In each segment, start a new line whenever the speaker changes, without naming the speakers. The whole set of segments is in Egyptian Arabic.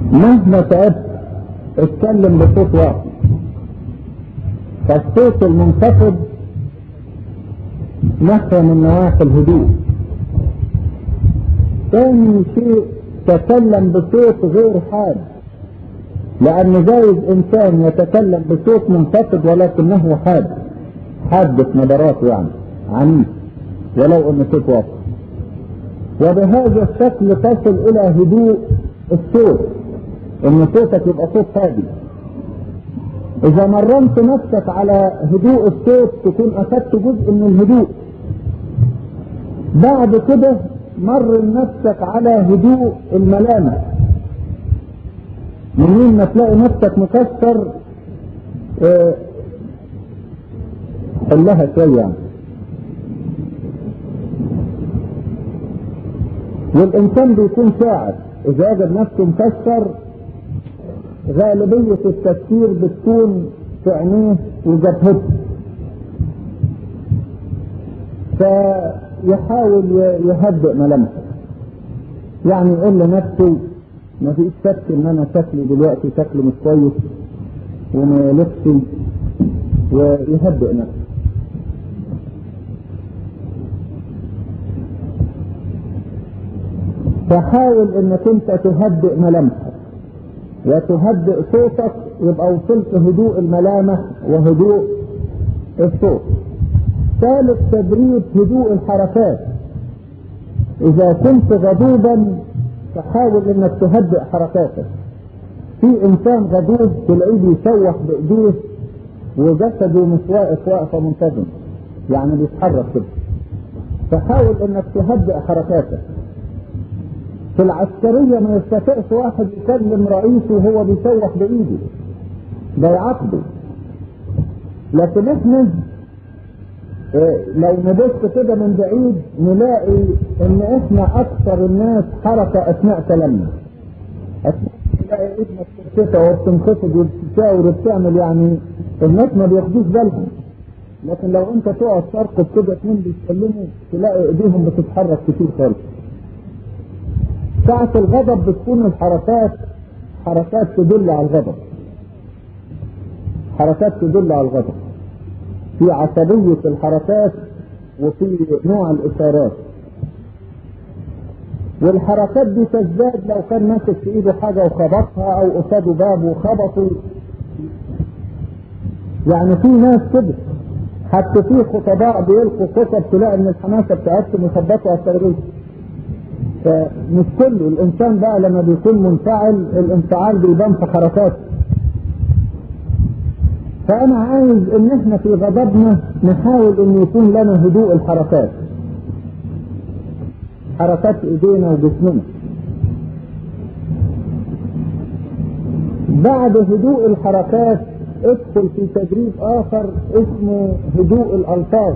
مهما تعبت اتكلم بصوت واطي فالصوت المنخفض نحو من نواحي الهدوء ثاني شيء تكلم بصوت غير حاد لأن جايز إنسان يتكلم بصوت منخفض ولكنه حاد حاد في نبراته يعني عنيف ولو أن صوت واطي وبهذا الشكل تصل إلى هدوء الصوت إن صوتك يبقى صوت هادي إذا مرنت نفسك على هدوء الصوت تكون أخذت جزء من الهدوء بعد كده مر نفسك على هدوء الملامح منين ما تلاقي نفسك مكسر اه حلها شوية يعني والإنسان بيكون شاعر إذا وجد نفسه مكسر غالبية التفكير بتكون في عينيه وجبهته فيحاول يهدئ ملامحه يعني يقول لنفسه ما فيش شك ان انا شكلي دلوقتي شكلي مش كويس وما يلفش ويهدئ نفسه فحاول انك انت تهدئ ملامحك وتهدئ صوتك يبقى وصلت هدوء الملامح وهدوء الصوت ثالث تدريب هدوء الحركات اذا كنت غضوبا فحاول انك تهدئ حركاتك في انسان غضوب تلاقيه بيسوح بايديه وجسده مش واقف وقفه منتظمه يعني بيتحرك كده فحاول انك تهدئ حركاتك في العسكرية ما يستطيعش واحد يكلم رئيسه وهو بيسوح بإيده ده يعاقبه لكن احنا اه لو نبص كده من بعيد نلاقي ان احنا اكثر الناس حركة اثناء كلامنا تلاقي ايدنا بترتفع وبتنخفض وبتشاور وبتعمل يعني الناس ما بياخدوش بالهم لكن لو انت تقعد ترقب كده اثنين بيتكلموا تلاقي ايديهم بتتحرك كتير خالص ساعة الغضب بتكون الحركات حركات تدل على الغضب حركات تدل على الغضب في عصبية الحركات وفي نوع الإشارات والحركات دي تزداد لو كان ماسك في ايده حاجة وخبطها او قصاده باب وخبطه يعني في ناس كده حتى في خطباء بيلقوا خطب تلاقي ان الحماسة بتاعتهم يخبطوا على الترابيزه فمش كله الانسان بقى لما بيكون منفعل الانفعال بيبان في حركاته فانا عايز ان احنا في غضبنا نحاول ان يكون لنا هدوء الحركات حركات ايدينا وجسمنا بعد هدوء الحركات ادخل في تدريب اخر اسمه هدوء الالفاظ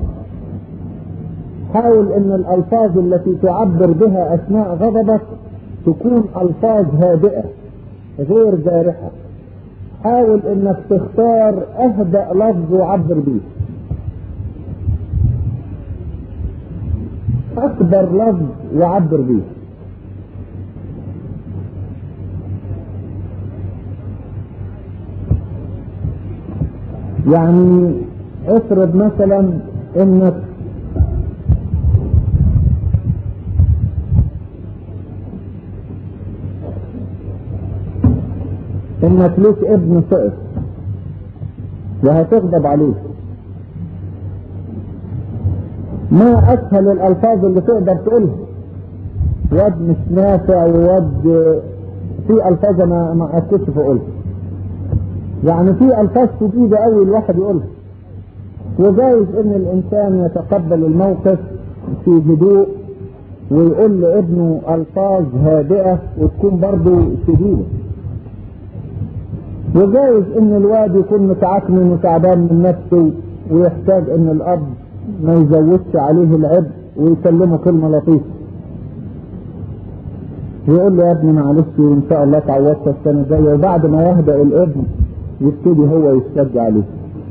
حاول ان الالفاظ التي تعبر بها اثناء غضبك تكون الفاظ هادئه غير جارحه حاول انك تختار اهدأ لفظ يعبر به اكبر لفظ يعبر به يعني افرض مثلا انك انك ليك ابن سقط وهتغضب عليه ما اسهل الالفاظ اللي تقدر تقولها واد مش نافع وواد في الفاظ انا ما اكدش في اقولها يعني في الفاظ شديده قوي الواحد يقولها وجايز ان الانسان يتقبل الموقف في هدوء ويقول لابنه الفاظ هادئه وتكون برضه شديده وجايز ان الواد يكون متعكن وتعبان من نفسه ويحتاج ان الاب ما يزودش عليه العبء ويكلمه كلمه لطيفه ويقول له يا ابني معلش ان شاء الله تعوضت السنه الجايه وبعد ما يهدأ الابن يبتدي هو يشتد عليه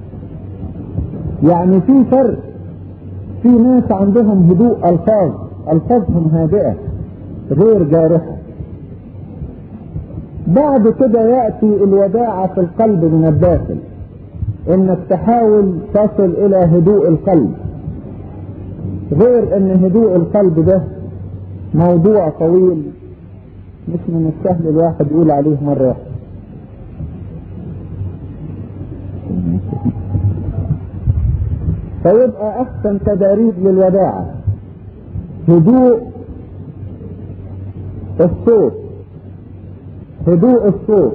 يعني في فرق في ناس عندهم هدوء الفاظ الفاظهم هادئه غير جارحه بعد كده يأتي الوداعة في القلب من الداخل انك تحاول تصل الى هدوء القلب غير ان هدوء القلب ده موضوع طويل مش من السهل الواحد يقول عليه مرة واحدة فيبقى احسن تداريب للوداعة هدوء الصوت هدوء الصوت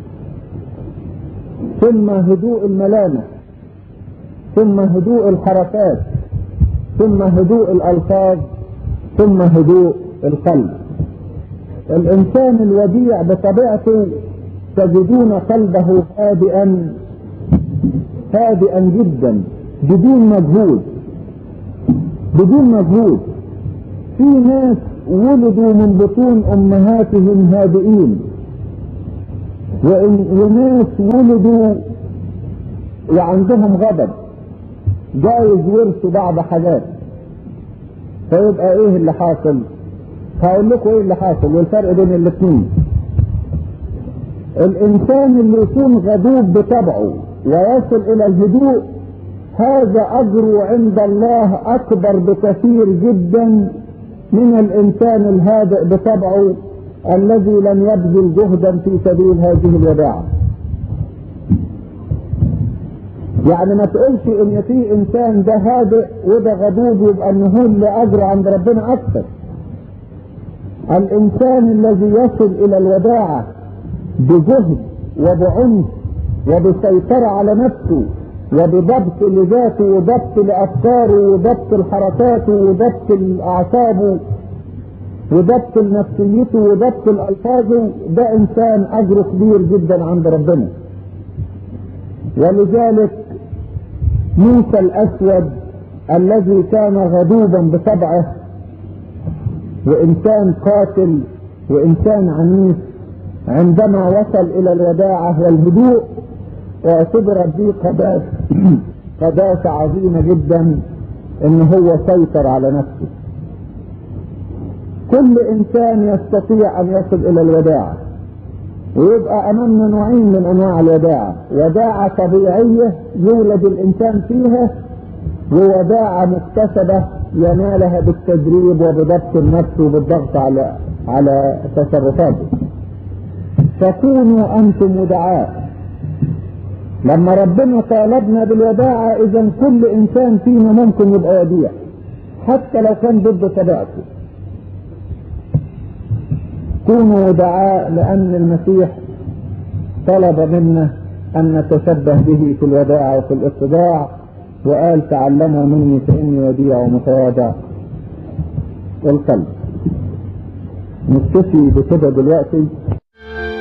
ثم هدوء الملامح ثم هدوء الحركات ثم هدوء الالفاظ ثم هدوء القلب الانسان الوديع بطبيعته تجدون قلبه هادئا هادئا جدا بدون مجهود بدون مجهود في ناس ولدوا من بطون امهاتهم هادئين وناس ولدوا وعندهم غضب جايز ورثوا بعض حاجات فيبقى ايه اللي حاصل هقول لكم ايه اللي حاصل والفرق بين الاثنين الانسان اللي يكون غضوب بطبعه ويصل الى الهدوء هذا اجره عند الله اكبر بكثير جدا من الانسان الهادئ بطبعه الذي لم يبذل جهدا في سبيل هذه الوداعة يعني ما تقولش ان في انسان ده هادئ وده غضوب يبقى النهول لاجر عند ربنا اكثر الانسان الذي يصل الى الوداعة بجهد وبعنف وبسيطرة على نفسه وبضبط لذاته وضبط لافكاره وضبط لحركاته وضبط لاعصابه وضبط لنفسيته وضبط لالفاظه ده انسان اجره كبير جدا عند ربنا ولذلك موسى الاسود الذي كان غضوبا بطبعه وانسان قاتل وانسان عنيف عندما وصل الى الوداعه والهدوء اعتبرت دي قداسه قداسه عظيمه جدا ان هو سيطر على نفسه كل انسان يستطيع ان يصل الى الوداعة ويبقى امامنا نوعين من انواع الوداعة وداعة طبيعية يولد الانسان فيها ووداعة مكتسبة ينالها بالتدريب وبضبط النفس وبالضغط على على تصرفاته فكونوا انتم ودعاء لما ربنا طالبنا بالوداعة اذا كل انسان فينا ممكن يبقى وديع حتى لو كان ضد طبيعته كونوا دعاء لأن المسيح طلب منا أن نتشبه به في الوداع وفي الاتباع وقال تعلموا مني فإني وديع ومتواضع القلب نكتفي بكده دلوقتي